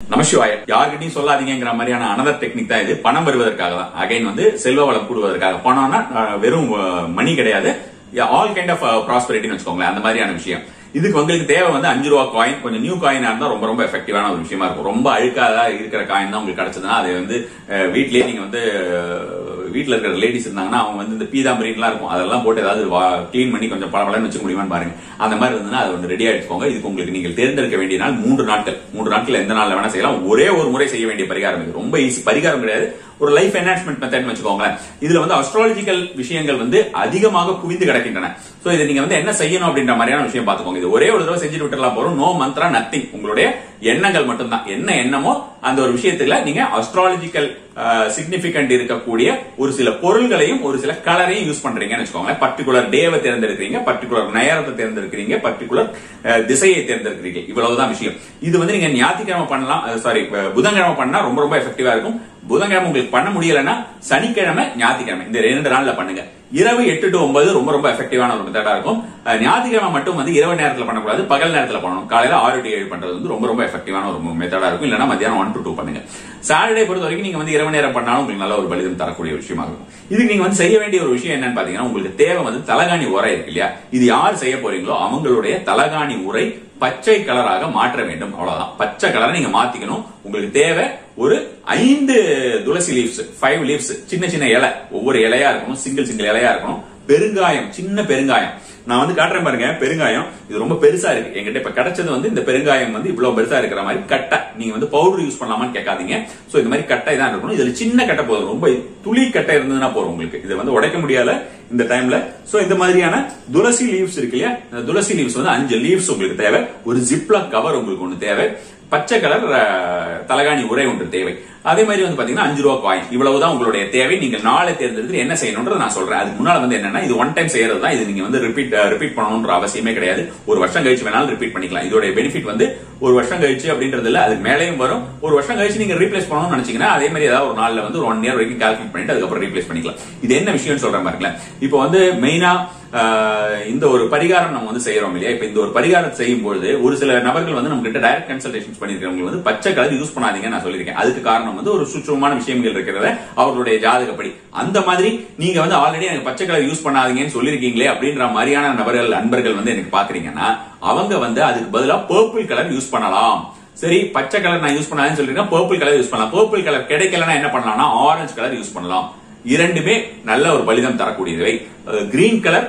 நமசிவாய யார்கிட்டயும் சொல்லாதீங்கிற மாதிரியான another technique தான் இது பணம் வருவதற்காக தான் அகைன் வந்து செல்வ வளம் கூடுவதற்காக பணம்னா அஹ், வெறும் மணி கிடையாது ஆல் கைண்ட் ஆஃப் ப்ராஸ்பரிட்டின்னு வச்சுக்கோங்களேன் அந்த மாதிரியான விஷயம் இதுக்கு உங்களுக்கு தேவை வந்து அஞ்சு ரூபா காயின் கொஞ்சம் நியூ காயினா இருந்தா ரொம்ப ரொம்ப எஃபெக்டிவான ஒரு விஷயமா இருக்கும் ரொம்ப அழுக்காதா இருக்கிற காயின் தான் உங்களுக்கு கிடைச்சதுன்னா அது வந்து அஹ், வீட்லயே நீங்க வந்து அஹ், வீட்ல இருக்கிற லேடிஸ் இருந்தாங்கன்னா அவங்க வந்து இந்த பீதாம்பரின்லாம் இருக்கும் அதெல்லாம் போட்டு ஏதாவது க்ளீன் பண்ணி கொஞ்சம் பளபளன்னு வச்சுக்க முடியுமான்னு பாருங்க அந்த மாதிரி இருந்ததுன்னா அது வந்து ரெடியா எடுத்துக்கோங்க இதுக்கு உங்களுக்கு நீங்கள் தேர்ந்தெடுக்க வேண்டிய நாள் மூன்று நாட்கள் மூன்று நாட்கள் எந்த நாள்ல வேணா செய்யலாம் ஒரே ஒரு முறை செய்ய வேண்டிய பரிகாரம் இது ரொம்ப ஈஸி பரிகாரம் கிடையாது ஒரு லைஃப் என்ஹான்ஸ்மெண்ட் மெத்தட் வச்சுக்கோங்களேன் இதுல வந்து அஸ்ட்ராலஜிக்கல் விஷயங்கள் வந்து அதிகமாக குவிந்து கிடக்கின்றன சோ இதை நீங்க வந்து என்ன செய்யணும் அப்படின்ற மாதிரியான விஷயம் பாத்துக்கோங்க இது ஒரே ஒரு தடவை செஞ்சுட்டு விட்டுலாம் போறோம் நோ மந்த்ரா நத்திங் உங்களுடைய எண்ணங்கள் மட்டும்தான் என்ன எண்ணமோ அந்த ஒரு விஷயத்துல நீங்க அஸ்ட்ராலஜிக்கல் சிக்னிபிகண்ட் இருக்கக்கூடிய ஒரு சில பொருள்களையும் ஒரு சில கலரையும் யூஸ் பண்றீங்கன்னு வச்சுக்கோங்களேன் பர்டிகுலர் டேவை தேர்ந்தெடுக்கிறீங்க பர்டிகுலர் நேரத்தை தேர்ந்தெடுக்கிறீங்க பர்டிகுலர் திசையை தேர்ந்தெடுக்கிறீங்க இவ்வளவுதான் விஷயம் இது வந்து நீங்க ஞாயிற்றுக்கிழமை பண்ணலாம் சாரி புதன்கிழமை பண்ணா ரொம்ப ரொம்ப எஃபெக்டிவா இருக்கும் புதன்கிழமை உங்களுக்கு பண்ண முடியலன்னா சனிக்கிழமை ஞாயிற்றுக்கிழமை இந்த ரெண்டு நாள்ல பண்ணுங்க இரவு எட்டு டு ஒன்பது ரொம்ப ரொம்ப எஃபெக்டிவான ஒரு மெத்தடா இருக்கும் அஹ், ஞாயிற்றுக்கிழமை மட்டும் வந்து இரவு நேரத்துல பண்ணக்கூடாது பகல் நேரத்துல பண்ணணும் காலையில ஆறு டு ஏழு பண்றது வந்து ரொம்ப ரொம்ப எஃபெக்டிவான ஒரு மெத்தடா இருக்கும் இல்லைன்னா மத்தியானம் ஒன் டு டூ பண்ணுங்க சாட்டர்டே பொறுத்த வரைக்கும் நீங்க வந்து இரவு நேரம் பண்ணாலும் உங்களுக்கு நல்ல ஒரு பலிதம் தரக்கூடிய விஷயமா இருக்கும் இதுக்கு நீங்க வந்து செய்ய வேண்டிய ஒரு விஷயம் என்னன்னு பாத்தீங்கன்னா உங்களுக்கு தேவை வந்து தலகாணி உரை இருக்கு இல்லையா இது யார் செய்ய போறீங்களோ அவங்களுடைய தலகாணி உரை பச்சை கலராக மாற்ற வேண்டும் அவ்வளவுதான் பச்சை கலரை நீங்க மாத்திக்கணும் உங்களுக்கு தேவை ஒரு ஐந்து துளசி லீவ்ஸ் ஃபைவ் லீவ்ஸ் சின்ன சின்ன இலை ஒவ்வொரு இலையா இருக்கணும் சிங்கிள் சிங்கிள் இலையா இருக்கணும் பெருங்காயம் சின்ன பெருங்காயம் நான் வந்து காட்டுறேன் பாருங்க பெருங்காயம் இது ரொம்ப பெருசா இருக்கு என்கிட்ட இப்ப கிடைச்சது வந்து இந்த பெருங்காயம் வந்து இவ்வளவு பெருசா இருக்கிற மாதிரி கட்டை நீங்க வந்து பவுடர் யூஸ் பண்ணலாமான்னு கேட்காதீங்க சோ இந்த மாதிரி கட்டை தான் இருக்கணும் இதுல சின்ன கட்டை போதும் ரொம்ப துளி கட்டை இருந்ததுன்னா போதும் உங்களுக்கு இதை வந்து உடைக்க முடியல இந்த டைம்ல சோ இந்த மாதிரியான துளசி லீவ்ஸ் இருக்கு இல்லையா இந்த துளசி லீவ்ஸ் வந்து அஞ்சு லீவ்ஸ் உங்களுக்கு தேவை ஒரு ஜிப்லாக் கவர் உங்களுக்கு ஒன்று தேவை பச்சை கலர் அஹ், தலகாணி உரை ஒன்று தேவை அதே மாதிரி வந்து பாத்தீங்கன்னா அஞ்சு ரூபா காயின் இவ்வளவுதான் உங்களுடைய தேவை நீங்க நாளை தேர்ந்தெடுத்து என்ன செய்யணும்ன்றது நான் சொல்றேன் அதுக்கு முன்னால வந்து என்னன்னா இது ஒன் டைம் செய்யறது தான் இது நீங்க வந்து ரிப்பீட் ரிப்பீட் பண்ணணும்ன்ற அவசியமே கிடையாது ஒரு வருஷம் கழிச்சு வேணாலும் ரிப்பீட் பண்ணிக்கலாம் இதோட பெனிஃபிட் வந்து ஒரு வருஷம் கழிச்சு அப்படின்றது இல்ல அதுக்கு மேலேயும் வரும் ஒரு வருஷம் கழிச்சு நீங்க ரீப்ளேஸ் பண்ணணும்னு நினைச்சீங்கன்னா அதே மாதிரி ஏதாவது ஒரு நாள்ல வந்து ஒரு ஒன் இயர் வரைக்கும் கால்குலேட் பண்ணிட்டு அதுக்கப்புறம் ரீப்ளேஸ் பண்ணிக்கலாம் இது என்ன விஷயம்னு சொல்றேன் பாருங்களேன் இப்போ வந்து மெயினா ஆஹ் இந்த ஒரு பரிகாரம் நம்ம வந்து செய்யறோம் இல்லையா இப்ப இந்த ஒரு பரிகாரம் செய்யும் பொழுது ஒரு சில நபர்கள் வந்து நம்ம கிட்ட டைரக்ட் கன்சல்டேஷன் பண்ணிருக்கவங்க வந்து பச்சை கலர் யூஸ் பண்ணாதீங்க நான் சொல்லியிருக்கேன் அதுக்கு காரணம் வந்து ஒரு சுற்றுமான விஷயங்கள் இருக்கிறத அவர்களுடைய ஜாதகப்படி அந்த மாதிரி நீங்க வந்து ஆல்ரெடி எனக்கு பச்சை கலர் யூஸ் பண்ணாதீங்கன்னு சொல்லிருக்கீங்களே அப்படின்ற மாதிரியான நபர்கள் அன்பர்கள் வந்து எனக்கு பாக்குறீங்கன்னா அவங்க வந்து அதுக்கு பதிலா பர்பிள் கலர் யூஸ் பண்ணலாம் சரி பச்சை கலர் நான் யூஸ் பண்ணாதுன்னு சொல்லிருக்கேன் பர்பிள் கலர் யூஸ் பண்ணலாம் பர்பிள் கலர் கிடைக்கலன்னா என்ன பண்ணலாம்னா ஆரஞ்சு கலர் யூஸ் பண்ணலாம் இரண்டுமே நல்ல ஒரு பலிதம் தரக்கூடியவை கிரீன் கலர்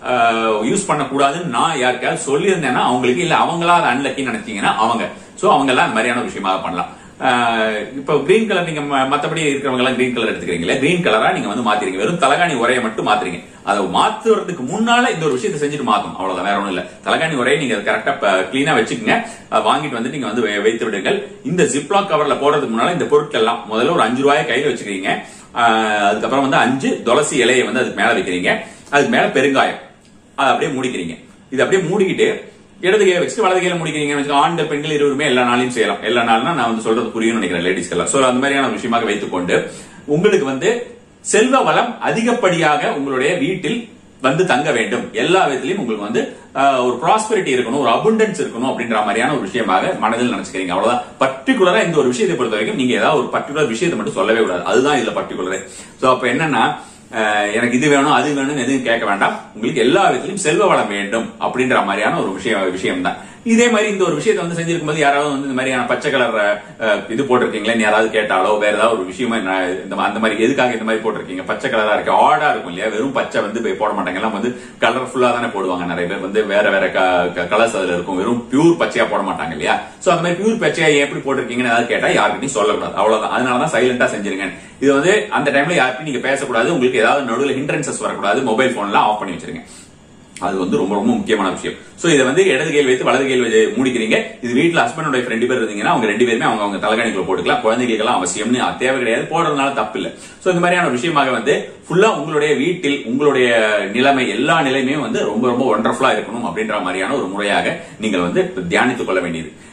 யூஸ் பண்ணக்கூடாதுன்னு நான் யாருக்காவது சொல்லியிருந்தேன்னா அவங்களுக்கு இல்ல அவங்களா அதை அன்லக்கின்னு நினைச்சீங்கன்னா அவங்க சோ அவங்க எல்லாம் அந்த மாதிரியான விஷயமாக பண்ணலாம் அஹ் இப்போ கிரீன் கலர் நீங்க ம- மத்தபடி இருக்கிறவங்க எல்லாம் கிரீன் கலர் எடுத்துக்கிறீங்களா கிரீன் கலரா நீங்க வந்து மாத்திரீங்க வெறும் தலகாணி உரையை மட்டும் மாத்துறீங்க அதை மாத்துறதுக்கு முன்னால இந்த ஒரு விஷயத்தை செஞ்சுட்டு மாத்தணும் அவ்வளவுதான் வேற ஒண்ணும் இல்ல தலகாணி உரையை நீங்க கரெக்டா கிளீனா வச்சுக்கோங்க அதை வாங்கிட்டு வந்து நீங்க வந்து வை- வைத்து விடுங்கள் இந்த ஜிப்லாக் கவர்ல போடுறதுக்கு முன்னால இந்த பொருட்கள் எல்லாம் முதல்ல ஒரு அஞ்சு ரூபாயை கையில வச்சுக்கிறீங்க அஹ் அதுக்கப்புறம் வந்து அஞ்சு துளசி இலையை வந்து அதுக்கு மேல வைக்கிறீங்க அதுக்கு மேல பெருங்காயம் அதை அப்படியே மூடிக்கிறீங்க இது அப்படியே மூடிக்கிட்டு இடது கையில வச்சுட்டு வலது கையில முடிக்கிறீங்கன்னு வச்சுக்கோங்க. ஆண்கள் பெண்கள் இருவருமே எல்லா நாளையும் செய்யலாம் எல்லா நாள்னா நான் வந்து சொல்றது புரியும்னு நினைக்கிறேன் லேடிஸ்க்கு எல்லாம் சோ அந்த மாதிரியான விஷயமாக வைத்துக்கொண்டு உங்களுக்கு வந்து செல்வ வளம் அதிகப்படியாக உங்களுடைய வீட்டில் வந்து தங்க வேண்டும் எல்லா விதத்திலையும் உங்களுக்கு வந்து ஆஹ், ஒரு ப்ராஸ்பரிட்டி இருக்கணும் ஒரு அபுண்டன்ஸ் இருக்கணும் அப்படின்ற மாதிரியான ஒரு விஷயமாக மனதில் நினைச்சுக்கிறீங்க அவ்வளவுதான் பர்டிகுலரா இந்த ஒரு விஷயத்தை பொறுத்த வரைக்கும் நீங்க ஏதாவது ஒரு பர்டிகுலர் விஷயத்தை மட்டும் சொல்லவே கூடாது அதுதான் இதுல பர்டிகுலர் சோ அப்ப என்னன்னா அஹ் எனக்கு இது வேணும் அது வேணும்னு எதுவும் கேட்க வேண்டாம் உங்களுக்கு எல்லா விதத்திலும் செல்வ வளம் வேண்டும் அப்படின்ற மாதிரியான ஒரு விஷயம் விஷயம் தான் இதே மாதிரி இந்த ஒரு விஷயத்தை வந்து செஞ்சிருக்கும் போது யாராவது வந்து இந்த மாதிரியான பச்சை கலர் அஹ், இது போட்டிருக்கீங்களேன்னு யாராவது கேட்டாலோ வேற ஏதாவது ஒரு விஷயமா நான் இந்த மா- அந்த மாதிரி எதுக்காக இந்த மாதிரி போட்டிருக்கீங்க பச்சை கலரா இருக்கு ஆடா இருக்கும் இல்லையா வெறும் பச்சை வந்து போய் போட மாட்டாங்க எல்லாம் வந்து கலர்ஃபுல்லா தானே போடுவாங்க நிறைய பேர் வந்து வேற வேற கலர்ஸ் அதுல இருக்கும் வெறும் பியூர் பச்சையா போட மாட்டாங்க இல்லையா சோ அந்த மாதிரி பியூர் பச்சையா எப்படி போட்டிருக்கீங்கன்னு ஏதாவது கேட்டா யாருக்கிட்டையும் சொல்லக்கூடாது அவ்வளவுதான் அதனாலதான் சைலண்டா செஞ்சிருங்க இது வந்து அந்த டைம்ல யாருக்கும் நீங்க பேசக்கூடாது உங்களுக்கு ஏதாவது நடுவில் ஹிண்ட்ரன்சஸ் வரக்கூடாது மொபைல் போன்லாம் ஆஃப் பண்ணி வச்சிருங்க அது வந்து ரொம்ப ரொம்ப முக்கியமான விஷயம் சோ இதை வந்து இடது கையில் வைத்து வலது கையில் வச்சு மூடிக்கிறீங்க இது வீட்டுல ஹஸ்பண்ட் ஒய்ஃப் ரெண்டு பேர் இருந்தீங்கன்னா அவங்க ரெண்டு பேருமே அவங்க அவங்க தலைகாணிக்குள்ள போட்டுக்கலாம் குழந்தைகளுக்கெல்லாம் அவசியம்னு அது தேவை கிடையாது போடுறதுனால தப்பு இல்ல சோ இந்த மாதிரியான விஷயமாக வந்து ஃபுல்லா உங்களுடைய வீட்டில் உங்களுடைய நிலைமை எல்லா நிலையுமே வந்து ரொம்ப ரொம்ப ஒண்டர்ஃபுல்லா இருக்கணும் அப்படின்ற மாதிரியான ஒரு முறையாக நீங்கள் வந்து தியானித்துக் கொள்ள வேண்டியது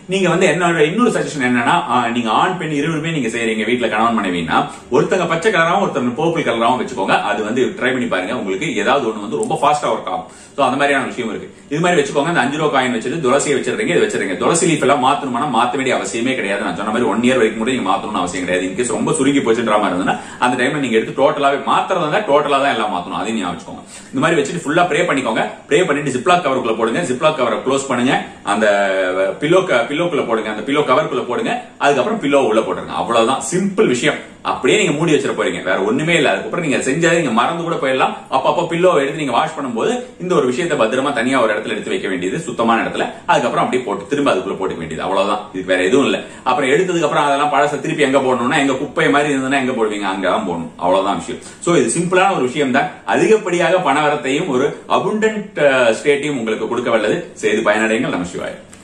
நீங்க வந்து என்னோட இன்னொரு சஜஷன் என்னன்னா ஆஹ், நீங்க ஆண் பெண் இருவருமே நீங்க செய்றீங்க வீட்ல கணவன் மனைவினா ஒருத்தங்க பச்சை கலராவும் ஒருத்தங்க பர்பிள் கலராவும் வச்சுக்கோங்க அது வந்து ட்ரை பண்ணி பாருங்க உங்களுக்கு ஏதாவது ஒண்ணு வந்து ரொம்ப ஃபாஸ்டா ஒர்க் ஆகும் சோ அந்த மாதிரியான விஷயம் இருக்கு இது மாதிரி வச்சுக்கோங்க அந்த அஞ்சு ரூபா காயின் வச்சுட்டு துளசியை வச்சிருக்கீங்க இது வச்சிருக்கீங்க துளசி லீஃப் எல்லாம் மாத்தணும்னா மாத்த வேண்டிய அவசியமே கிடையாது நான் சொன்ன மாதிரி ஒன் இயர் வரைக்கும் கூட நீங்க மாத்தணும்னு அவசியம் கிடையாது இன்கேஸ் ரொம்ப சுருங்கி போச்சுன்ற மாதிரி இருந்ததுன்னா அந்த டைம்ல நீங்க எடுத்து டோட்டலாவே மாத்திரதா இருந்தா டோட்டலா தான் எல்லாம் மாத்தணும் அதையும் ஞாபகம் வச்சுக்கோங்க இந்த மாதிரி வச்சுட்டு ஃபுல்லா ப்ரே பண்ணிக்கோங்க ப்ரே பண்ணிட்டு ஜிப்லாக் கவருக்குள்ள போடுங்க ஜிப்லாக் கவரை க்ளோஸ் பண்ணுங்க அந்த பில்லோ பில்லோக்குள்ள போடுங்க அந்த பில்லோ கவருக்குள்ள போடுங்க அதுக்கப்புறம் பில்லோ உள்ள போட்டுருங்க அவ்வளவுதான் சிம்பிள் விஷயம் அப்படியே நீங்க மூடி வச்சிட போறீங்க வேற ஒண்ணுமே இல்ல அதுக்கப்புறம் நீங்க செஞ்சதை நீங்க மறந்து கூட போயிடலாம் அப்பப்போ பில்லோ எடுத்து நீங்க வாஷ் பண்ணும்போது இந்த ஒரு விஷயத்தை பத்திரமா தனியா ஒரு இடத்துல எடுத்து வைக்க வேண்டியது சுத்தமான இடத்துல அதுக்கப்புறம் அப்படியே போட்டு திரும்ப அதுக்குள்ள போட்டுக்க வேண்டியது அவ்வளவுதான் இதுக்கு வேற எதுவும் இல்ல அப்புறம் எடுத்ததுக்கு அப்புறம் அதெல்லாம் பழச திருப்பி எங்க போடணும்னா எங்க குப்பை மாதிரி இருந்ததுன்னா எங்க போடுவீங்க அங்கதான் போடணும் அவ்வளவுதான் விஷயம் சோ இது சிம்பிளான ஒரு விஷயம் தான் அதிகப்படியாக பணவரத்தையும் ஒரு அபுண்டன்ட் ஸ்டேட்டையும் உங்களுக்கு கொடுக்க வல்லது செய்து பயனடைங்கள் நம்ம சிவாய்